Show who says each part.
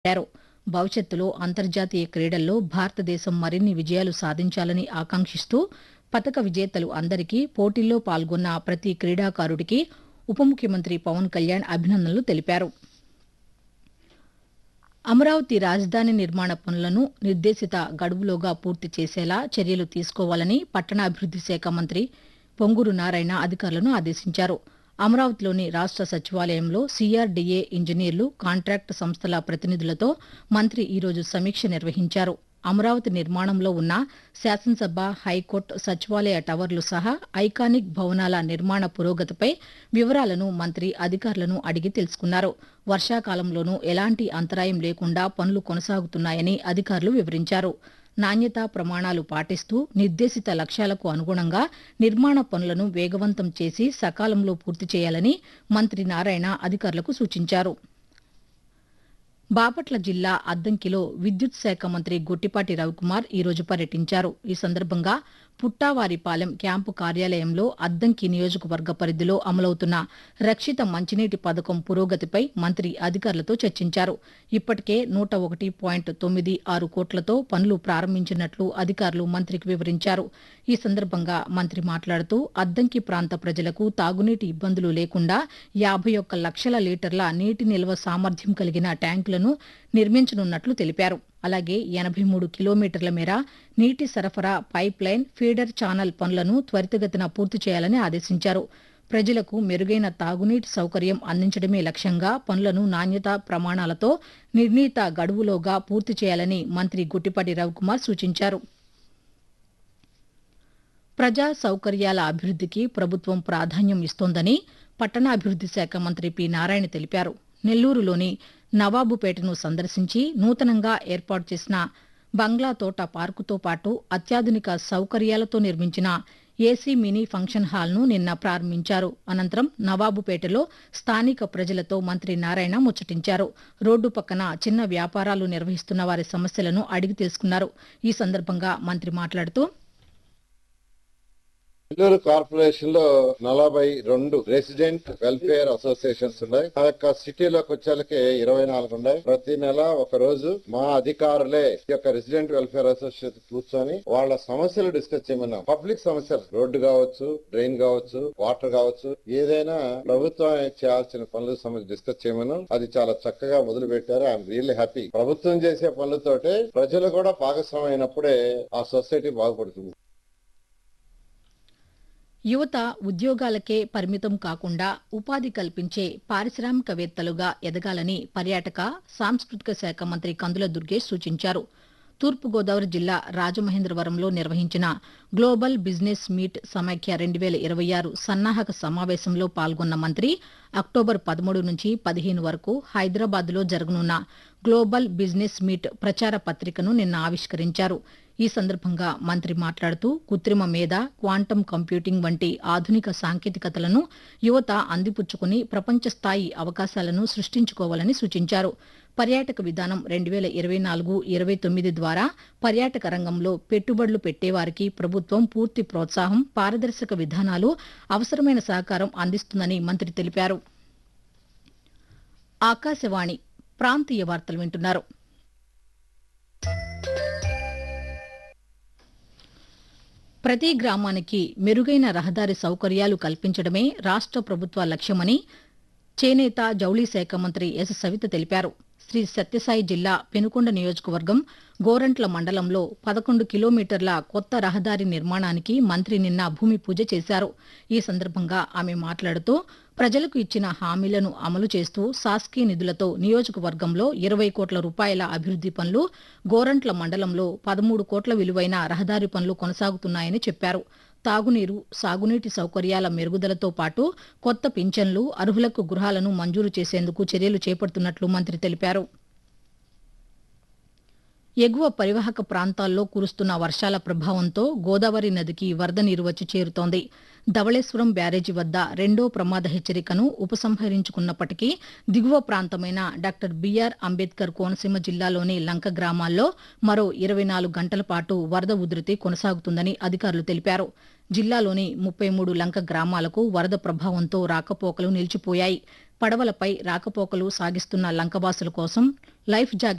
Speaker 1: పెట్టారు భవిష్యత్తులో అంతర్జాతీయ క్రీడల్లో భారతదేశం మరిన్ని విజయాలు సాధించాలని ఆకాంక్షిస్తూ పతక విజేతలు అందరికీ పోటీల్లో పాల్గొన్న ప్రతి క్రీడాకారుడికి ఉప ముఖ్యమంత్రి పవన్ కళ్యాణ్ అభినందనలు తెలిపారు అమరావతి రాజధాని నిర్మాణ పనులను నిర్దేశిత గడువులోగా పూర్తి చేసేలా చర్యలు తీసుకోవాలని పట్టణాభివృద్ది శాఖ మంత్రి పొంగూరు నారాయణ అధికారులను ఆదేశించారు అమరావతిలోని రాష్ట సచివాలయంలో సీఆర్డీఏ ఇంజనీర్లు కాంట్రాక్ట్ సంస్థల ప్రతినిధులతో మంత్రి ఈరోజు సమీక్ష నిర్వహించారు అమరావతి నిర్మాణంలో ఉన్న శాసనసభ హైకోర్టు సచివాలయ టవర్లు సహా ఐకానిక్ భవనాల నిర్మాణ పురోగతిపై వివరాలను మంత్రి అధికారులను అడిగి తెలుసుకున్నారు వర్షాకాలంలోనూ ఎలాంటి అంతరాయం లేకుండా పనులు కొనసాగుతున్నాయని అధికారులు వివరించారు నాణ్యతా ప్రమాణాలు పాటిస్తూ నిర్దేశిత లక్ష్యాలకు అనుగుణంగా నిర్మాణ పనులను వేగవంతం చేసి సకాలంలో పూర్తి చేయాలని మంత్రి నారాయణ అధికారులకు సూచించారు బాపట్ల జిల్లా అద్దంకిలో విద్యుత్ శాఖ మంత్రి గొట్టిపాటి రవికుమార్ ఈరోజు పర్యటించారు ఈ సందర్భంగా పుట్టావారిపాలెం క్యాంపు కార్యాలయంలో అద్దంకి నియోజకవర్గ పరిధిలో అమలవుతున్న రక్షిత మంచినీటి పథకం పురోగతిపై మంత్రి అధికారులతో చర్చించారు ఇప్పటికే నూట ఒకటి పాయింట్ తొమ్మిది ఆరు కోట్లతో పనులు ప్రారంభించినట్లు అధికారులు మంత్రికి వివరించారు ఈ సందర్భంగా మంత్రి మాట్లాడుతూ అద్దంకి ప్రాంత ప్రజలకు తాగునీటి ఇబ్బందులు లేకుండా యాభై ఒక్క లక్షల లీటర్ల నీటి నిల్వ సామర్థ్యం కలిగిన ట్యాంకులను నిర్మించనున్నట్లు తెలిపారు అలాగే ఎనభై మూడు కిలోమీటర్ల మేర నీటి సరఫరా పైప్ లైన్ ఫీడర్ ఛానల్ పనులను త్వరితగతిన పూర్తి చేయాలని ఆదేశించారు ప్రజలకు మెరుగైన తాగునీటి సౌకర్యం అందించడమే లక్ష్యంగా పనులను నాణ్యతా ప్రమాణాలతో నిర్ణీత గడువులోగా పూర్తి చేయాలని మంత్రి గుట్టిపాటి రవికుమార్ సూచించారు ప్రజా సౌకర్యాల అభివృద్దికి ప్రభుత్వం ప్రాధాన్యం ఇస్తోందని పట్టణాభివృద్ది శాఖ మంత్రి పి నారాయణ తెలిపారు నెల్లూరులోని నవాబుపేటను సందర్శించి నూతనంగా ఏర్పాటు చేసిన బంగ్లా తోట పార్కుతో పాటు అత్యాధునిక సౌకర్యాలతో నిర్మించిన ఏసీ మినీ ఫంక్షన్ హాల్ను నిన్న ప్రారంభించారు అనంతరం నవాబుపేటలో స్థానిక ప్రజలతో మంత్రి నారాయణ ముచ్చటించారు రోడ్డు పక్కన చిన్న వ్యాపారాలు నిర్వహిస్తున్న వారి సమస్యలను అడిగి తెలుసుకున్నారు ఈ సందర్భంగా మంత్రి మాట్లాడుతూ
Speaker 2: నెల్లూరు కార్పొరేషన్ లో నలభై రెండు రెసిడెంట్ వెల్ఫేర్ అసోసియేషన్స్ ఉన్నాయి ఆ యొక్క సిటీలోకి వచ్చేలకి ఇరవై నాలుగు ఉన్నాయి ప్రతి నెల ఒక రోజు మా అధికారులే ఈ యొక్క రెసిడెంట్ వెల్ఫేర్ అసోసియేషన్ కూర్చొని వాళ్ళ సమస్యలు డిస్కస్ చేయమన్నాం పబ్లిక్ సమస్యలు రోడ్డు కావచ్చు డ్రైన్ కావచ్చు వాటర్ కావచ్చు ఏదైనా ప్రభుత్వం చేయాల్సిన పనుల సమస్య డిస్కస్ చేయమన్నాం అది చాలా చక్కగా మొదలు పెట్టారు ఐఎమ్ రియల్లీ హ్యాపీ ప్రభుత్వం చేసే పనులతోటే ప్రజలు కూడా భాగస్వామ్యం అయినప్పుడే ఆ సొసైటీ బాగుపడుతుంది
Speaker 1: యువత ఉద్యోగాలకే పరిమితం కాకుండా ఉపాధి కల్పించే పారిశ్రామికవేత్తలుగా ఎదగాలని పర్యాటక సాంస్కృతిక శాఖ మంత్రి కందుల దుర్గేష్ సూచించారు తూర్పుగోదావరి జిల్లా రాజమహేంద్రవరంలో నిర్వహించిన గ్లోబల్ బిజినెస్ మీట్ సమాఖ్య రెండు వేల ఇరవై ఆరు సన్నాహక సమావేశంలో పాల్గొన్న మంత్రి అక్టోబర్ పదమూడు నుంచి పదిహేను వరకు హైదరాబాద్లో జరగనున్న గ్లోబల్ బిజినెస్ మీట్ ప్రచార పత్రికను నిన్న ఆవిష్కరించారు ఈ సందర్భంగా మంత్రి మాట్లాడుతూ కృత్రిమ మేధ క్వాంటం కంప్యూటింగ్ వంటి ఆధునిక సాంకేతికతలను యువత అందిపుచ్చుకుని ప్రపంచ స్థాయి అవకాశాలను సృష్టించుకోవాలని సూచించారు పర్యాటక విధానం రెండు వేల ఇరవై నాలుగు ఇరవై తొమ్మిది ద్వారా పర్యాటక రంగంలో పెట్టుబడులు పెట్టేవారికి ప్రభుత్వం పూర్తి ప్రోత్సాహం పారదర్శక విధానాలు అవసరమైన సహకారం అందిస్తుందని మంత్రి తెలిపారు ఆకాశవాణి ప్రాంతీయ వార్తలు వింటున్నారు ప్రతి గ్రామానికి మెరుగైన రహదారి సౌకర్యాలు కల్పించడమే రాష్ట ప్రభుత్వ లక్ష్యమని చేనేత జౌళి శాఖ మంత్రి ఎస్ సవిత తెలిపారు శ్రీ సత్యసాయి జిల్లా పెనుకొండ నియోజకవర్గం గోరంట్ల మండలంలో పదకొండు కిలోమీటర్ల కొత్త రహదారి నిర్మాణానికి మంత్రి నిన్న భూమి పూజ చేశారు ఈ సందర్భంగా ఆమె మాట్లాడుతూ ప్రజలకు ఇచ్చిన హామీలను అమలు చేస్తూ సాస్కీ నిధులతో నియోజకవర్గంలో ఇరవై కోట్ల రూపాయల అభివృద్ది పనులు గోరంట్ల మండలంలో పదమూడు కోట్ల విలువైన రహదారి పనులు కొనసాగుతున్నాయని చెప్పారు తాగునీరు సాగునీటి సౌకర్యాల మెరుగుదలతో పాటు కొత్త పింఛన్లు అర్హులకు గృహాలను మంజూరు చేసేందుకు చర్యలు చేపడుతున్నట్లు మంత్రి తెలిపారు ఎగువ పరివాహక ప్రాంతాల్లో కురుస్తున్న వర్షాల ప్రభావంతో గోదావరి నదికి వరద నీరు వచ్చి చేరుతోంది ధవళేశ్వరం బ్యారేజీ వద్ద రెండో ప్రమాద హెచ్చరికను ఉపసంహరించుకున్నప్పటికీ దిగువ ప్రాంతమైన డాక్టర్ బీఆర్ అంబేద్కర్ కోనసీమ జిల్లాలోని లంక గ్రామాల్లో మరో ఇరవై నాలుగు గంటల పాటు వరద ఉధృతి కొనసాగుతుందని అధికారులు తెలిపారు జిల్లాలోని ముప్పై మూడు లంక గ్రామాలకు వరద ప్రభావంతో రాకపోకలు నిలిచిపోయాయి పడవలపై రాకపోకలు సాగిస్తున్న లంకవాసుల కోసం లైఫ్ జాకెట్